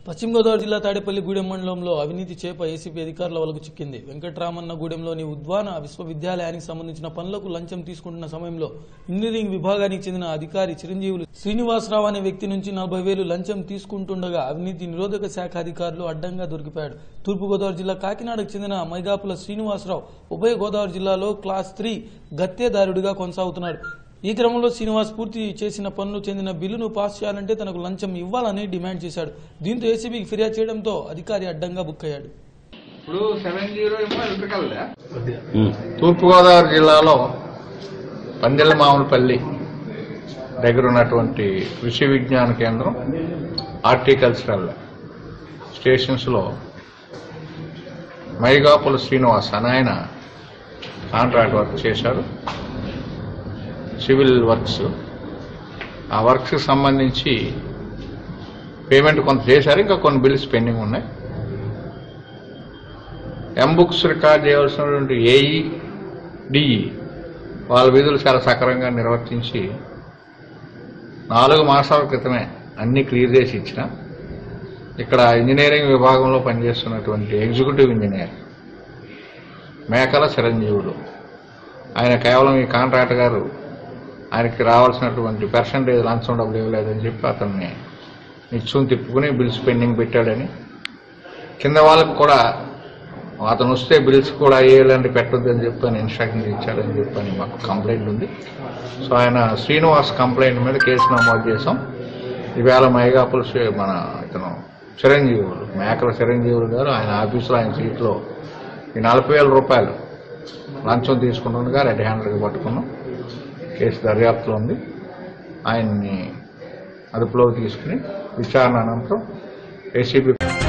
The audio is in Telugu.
పశ్చిమ గోదావరి జిల్లా తాడేపల్లి గూడెం మండలంలో అవినీతి చేప ఏసీపీ అధికారుల వలకు చిక్కింది వెంకట్రామన్న గూడెంలోని ఉద్వాన విశ్వవిద్యాలయానికి సంబంధించిన పనులకు లంచం తీసుకుంటున్న సమయంలో ఇంజనీరింగ్ విభాగానికి చెందిన అధికారి చిరంజీవులు శ్రీనివాసరావు అనే వ్యక్తి నుంచి నలభై వేలు లంచం తీసుకుంటుండగా అవినీతి నిరోధక శాఖ అధికారులు అడ్డంగా దొరికిపాడు తూర్పుగోదావరి జిల్లా కాకినాడకు చెందిన మైగాపుల శ్రీనివాసరావు ఉభయ గోదావరి జిల్లాలో క్లాస్ త్రీ గత్తేదారుడిగా కొనసాగుతున్నాడు ఈ క్రమంలో శ్రీనివాస్ పూర్తి చేసిన పనులు చెందిన బిల్లును పాస్ చేయాలంటే తనకు లంచం ఇవ్వాలని డిమాండ్ చేశాడు దీంతో ఏసీబీకి ఫిర్యాదు చేయడంతో అధికారి అడ్డంగా బుక్ అయ్యాడు ఇప్పుడు సెవెన్ జీరో ఏమో ఎలక్ట్రికల్ తూర్పుగోదావరి జిల్లాలో పందెల మామూలుపల్లి దగ్గర ఉన్నటువంటి కృషి విజ్ఞాన కేంద్రం హార్టికల్చరల్ స్టేషన్స్లో మైగాపుల శ్రీనివాస్ అని ఆయన కాంట్రాక్ట్ వర్క్ చేశారు సివిల్ వర్క్స్ ఆ వర్క్స్ సంబంధించి పేమెంట్ కొంత చేశారు ఇంకా కొన్ని బిల్స్ పెండింగ్ ఉన్నాయి ఎం బుక్స్ రికార్డ్ చేయవలసినటువంటి ఏఈ డిఈ వాళ్ళ విధులు చాలా సక్రమంగా నిర్వర్తించి నాలుగు మాసాల క్రితమే అన్ని క్లియర్ చేసి ఇచ్చిన ఇక్కడ ఇంజనీరింగ్ విభాగంలో పనిచేస్తున్నటువంటి ఎగ్జిక్యూటివ్ ఇంజనీర్ మేకల చిరంజీవుడు ఆయన కేవలం ఈ కాంట్రాక్ట్ గారు ఆయనకి రావాల్సినటువంటి పర్సంటేజ్ లంచం డబ్బులు ఇవ్వలేదని చెప్పి అతన్ని నిత్యం తిప్పుకుని బిల్స్ పెండింగ్ పెట్టాడని కింద వాళ్ళకు కూడా అతను వస్తే బిల్స్ కూడా వేయాలంటే పెట్టొద్దని చెప్పని ఇన్స్ట్రక్షన్ ఇచ్చాడని చెప్పని మాకు కంప్లైంట్ ఉంది సో ఆయన శ్రీనివాస్ కంప్లైంట్ మీద కేసు నమోదు చేసాం ఈవేళ మైగాపుల్ శ్రీ- మన ఇతను చిరంజీవులు మేకల చిరంజీవులు గారు ఆయన ఆఫీసులో ఆయన సీట్లో ఈ నలభై వేల రూపాయలు లంచం తీసుకుంటుండగా రెడ్ హ్యాండర్గా పట్టుకున్నాం కేసు దర్యాప్తులో ఉంది ఆయన్ని అదుపులోకి తీసుకుని విచారణ అనంతరం ఏసీబీ